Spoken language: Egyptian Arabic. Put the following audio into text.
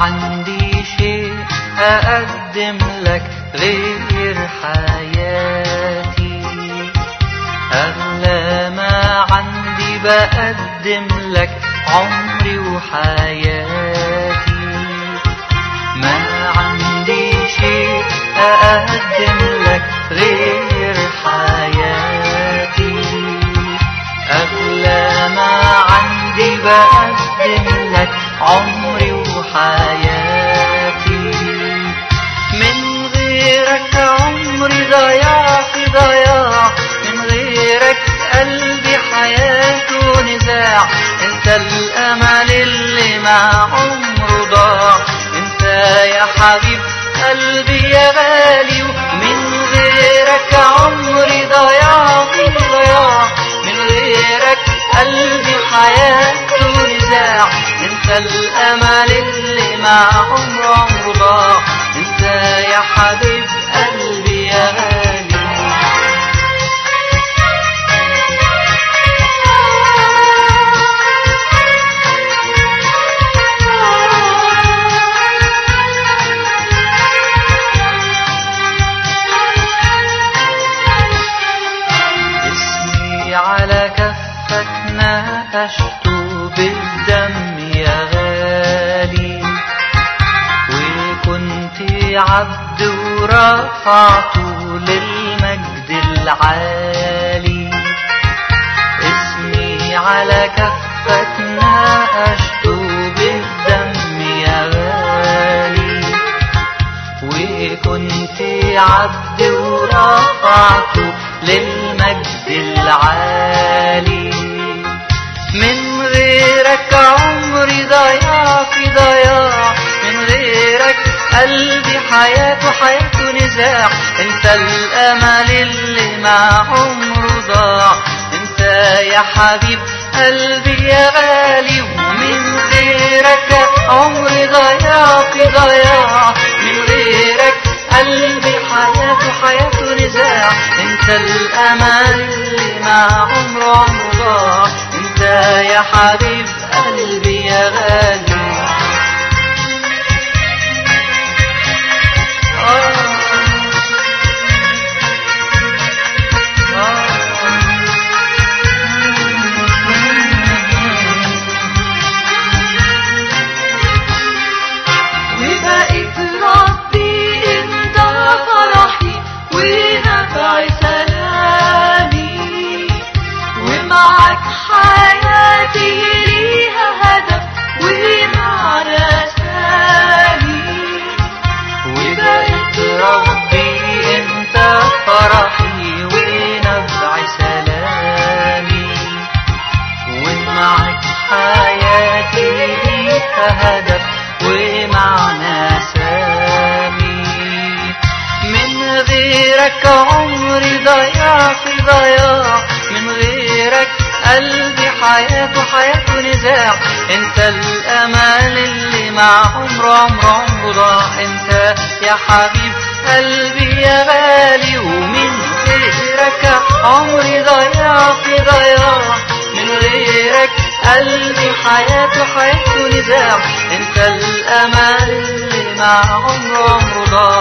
عندي شيء أقدم لك غير حياتي أغلى ما عندي بقدم لك عمري وحياتي ما عندي شيء أقدم لك غير حياتي أغلى ما عندي بقدم لك عمري وحياتي من غيرك عمري ضياع في ضياع من غيرك قلبي حياته نزاع انت الامل اللي مع عمره ضاع انت يا حبيب قلبي يا غالي ومن غيرك عمري ضياع في ضياع من غيرك قلبي حياته نزاع انت الامل اللي مع عمره عمره ضاع انت يا حبيب قلبي يا غالي اسمي على كفك ناقشته بالدم يا غالي وكنت عبد ورفعته للمجد العالي اسمي على كفك ناقشته بالدم يا غالي وكنت عبد ورفعته للمجد العالي من غيرك عمري ضياع في ضياع من غيرك قلبي حياته حياته نزاع انت الامل اللي مع عمره ضاع انت يا حبيب قلبي يا غالي ومن غيرك عمري ضياع في ضياع من غيرك قلبي حياته حياته نزاع انت الامل اللي مع عمره عمره ضاع انت يا حبيب قلبي يا غالي وبقيت ربي انت فرحي ونفع سلامي ومعك حياتي ليها هدف ومعنى سامي وبقيت ربي انت فرحي ونبع سلامي ومعك حياتي ليها هدف ومعنى سامي من غيرك عمري ضياع في ضياع من غيرك قلبي حياته حياته نزاع انت الامل اللي مع عمره عمره عمره ضاع انت يا حبيب قلبي يا غالي ومن غيرك عمري ضياع في ضياع من غيرك قلبي حياته حياته نزاع انت الامل اللي مع عمره عمره ضاع